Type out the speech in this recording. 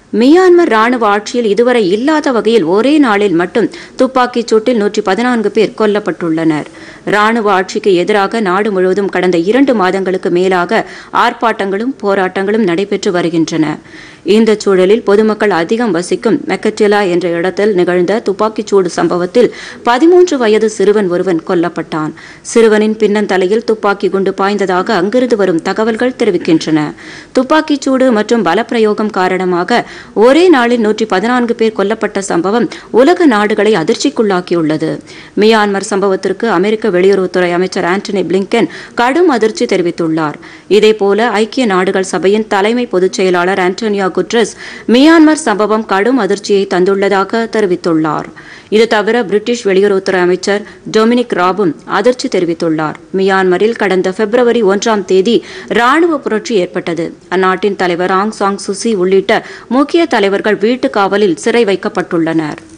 Myanmar ராணுவ ஆட்சியில் இதுவரை இல்லாத வகையில் ஒரே நாளில் மட்டும் துப்பாக்கிச் சூட்டில் நூற்றி பதினான்கு பேர் கொல்லப்பட்டுள்ளனர் ராணுவ ஆட்சிக்கு எதிராக நாடு முழுவதும் கடந்த இரண்டு மாதங்களுக்கு மேலாக ஆர்ப்பாட்டங்களும் போராட்டங்களும் நடைபெற்று வருகின்றன இந்த சூழலில் பொதுமக்கள் அதிகம் வசிக்கும் மெக்கட்டிலா என்ற இடத்தில் நிகழ்ந்த துப்பாக்கிச் சூடு சம்பவத்தில் பதிமூன்று வயது சிறுவன் ஒருவன் கொல்லப்பட்டான் சிறுவனின் பின்னந்தலையில் துப்பாக்கி குண்டு பாய்ந்ததாக அங்கிருந்து வரும் தகவல்கள் தெரிவிக்கின்றன துப்பாக்கிச் சூடு மற்றும் பலப்பிரயோகம் காரணமாக ஒரே நாளில் நூற்றி பதினான்கு பேர் கொல்லப்பட்ட சம்பவம் உலக நாடுகளை அதிர்ச்சிக்குள்ளாக்கியுள்ளது மியான்மர் சம்பவத்திற்கு அமெரிக்க வெளியுறவுத்துறை அமைச்சர் ஆண்டனி பிளிங்கன் கடும் அதிர்ச்சி தெரிவித்துள்ளார் இதேபோல ஐக்கிய நாடுகள் சபையின் தலைமை பொதுச் செயலாளர் ஆண்டோனியோ குட்ரஸ் மியான்மர் சம்பவம் கடும் அதிர்ச்சியை தந்துள்ளதாக தெரிவித்துள்ளார் இது தவிர பிரிட்டிஷ் வெளியுறவுத்துறை அமைச்சர் டொமினிக் ராபும் அதிர்ச்சி தெரிவித்துள்ளார் மியான்மரில் கடந்த பிப்ரவரி ஒன்றாம் தேதி ராணுவ புரட்சி ஏற்பட்டது அந்நாட்டின் தலைவர் ஆங் சாங் சுசி உள்ளிட்ட முக்கிய தலைவர்கள் வீட்டு காவலில் சிறை வைக்கப்பட்டுள்ளனர்